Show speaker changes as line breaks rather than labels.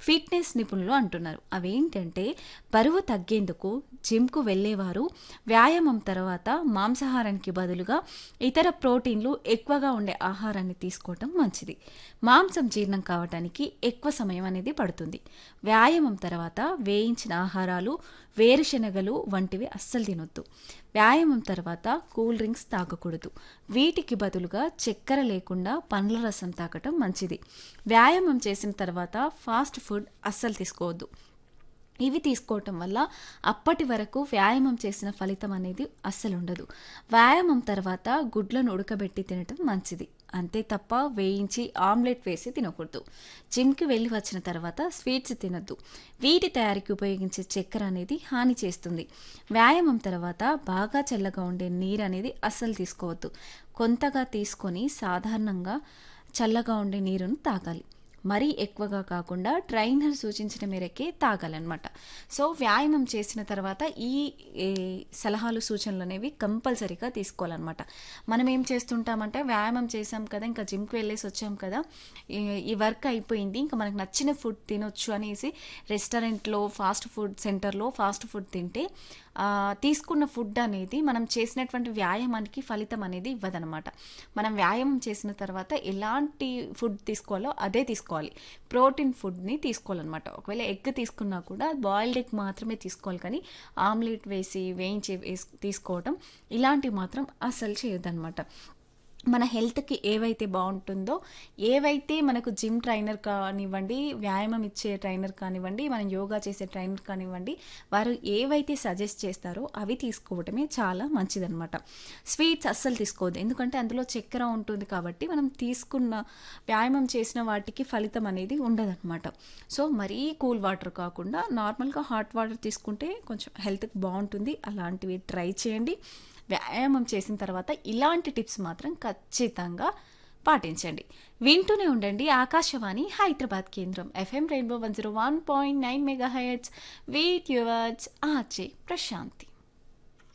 fitness నిపుణులు అంటున్నారు అవేంటంటే బరువు తగ్గేందుకు జిమ్కు వెళ్ళేవారు వ్యాయామం తర్వాత మాంసాహారానికి బదులుగా ఇతర ప్రోటీన్లు ఎక్కువగా ఉండే ఆహారాన్ని తీసుకోవటం మంచిది మాంసం జీర్ణం కావటానికి ఎక్కువ సమయం అనేది పడుతుంది వ్యాయామం తర్వాత వేయించిన ఆహారాలు వేరుశెనగలు వంటివి అస్సలు తినొద్దు వ్యాయామం తర్వాత కూల్ డ్రింక్స్ తాగకూడదు వీటికి బదులుగా చక్కెర లేకుండా పండ్ల రసం తాగటం మంచిది వ్యాయామం చేసిన తర్వాత ఫాస్ట్ ఫుడ్ అస్సలు తీసుకోవద్దు ఇవి తీసుకోవటం వల్ల అప్పటి వరకు వ్యాయామం చేసిన ఫలితం అనేది అస్సలు ఉండదు వ్యాయామం తర్వాత గుడ్లను ఉడకబెట్టి తినటం మంచిది అంతే తప్ప వేయించి ఆమ్లెట్ వేసి తినకూడదు జిమ్కి వెళ్ళి వచ్చిన తర్వాత స్వీట్స్ తినద్దు వీటి తయారీకి ఉపయోగించే చక్కెర అనేది హాని చేస్తుంది వ్యాయామం తర్వాత బాగా చల్లగా ఉండే నీరు అనేది అస్సలు తీసుకోవద్దు కొంతగా తీసుకొని సాధారణంగా చల్లగా ఉండే నీరును తాగాలి మరీ ఎక్కువగా కాకుండా ట్రైనర్ సూచించిన మేరకే తాగాలన్నమాట సో వ్యాయామం చేసిన తర్వాత ఈ ఏ, సలహాలు సూచనలు అనేవి కంపల్సరీగా తీసుకోవాలన్నమాట మనం ఏం చేస్తుంటామంటే వ్యాయామం చేసాం కదా ఇంకా జిమ్కి వెళ్ళేసి వచ్చాం కదా ఈ- ఈ వర్క్ అయిపోయింది ఇంకా మనకు నచ్చిన ఫుడ్ తినొచ్చు అనేసి రెస్టారెంట్లో ఫాస్ట్ ఫుడ్ సెంటర్లో ఫాస్ట్ ఫుడ్ తింటే ఆ, తీసుకున్న ఫుడ్ అనేది మనం చేసినటువంటి వ్యాయామానికి ఫలితం అనేది ఇవ్వదనమాట మనం వ్యాయామం చేసిన తర్వాత ఎలాంటి ఫుడ్ తీసుకోవాలో అదే తీసుకోవాలి ప్రోటీన్ ఫుడ్ని తీసుకోవాలన్నమాట ఒకవేళ ఎగ్ తీసుకున్నా కూడా బాయిల్డ్ ఎగ్ మాత్రమే తీసుకోవాలి కానీ ఆమ్లెట్ వేసి వేయించి వేసి తీసుకోవడం ఇలాంటివి మాత్రం అస్సలు చేయొద్దన్నమాట మన హెల్త్కి ఏవైతే బాగుంటుందో ఏవైతే మనకు జిమ్ ట్రైనర్ కానివ్వండి వ్యాయామం ఇచ్చే ట్రైనర్ కానివ్వండి మనం యోగా చేసే ట్రైనర్ కానివ్వండి వారు ఏవైతే సజెస్ట్ చేస్తారో అవి తీసుకోవటమే చాలా మంచిదన్నమాట స్వీట్స్ అస్సలు తీసుకోవద్దు ఎందుకంటే అందులో చక్కెర ఉంటుంది కాబట్టి మనం తీసుకున్న వ్యాయామం చేసిన వాటికి ఫలితం అనేది ఉండదన్నమాట సో మరీ కూల్ వాటర్ కాకుండా నార్మల్గా హాట్ వాటర్ తీసుకుంటే కొంచెం హెల్త్కి బాగుంటుంది అలాంటివి ట్రై చేయండి వ్యాయామం చేసిన తర్వాత ఇలాంటి టిప్స్ మాత్రం ఖచ్చితంగా పాటించండి వింటూనే ఉండండి ఆకాశవాణి హైదరాబాద్ కేంద్రం FM rainbow one zero one point nine mega heads with yours RJ Prashanti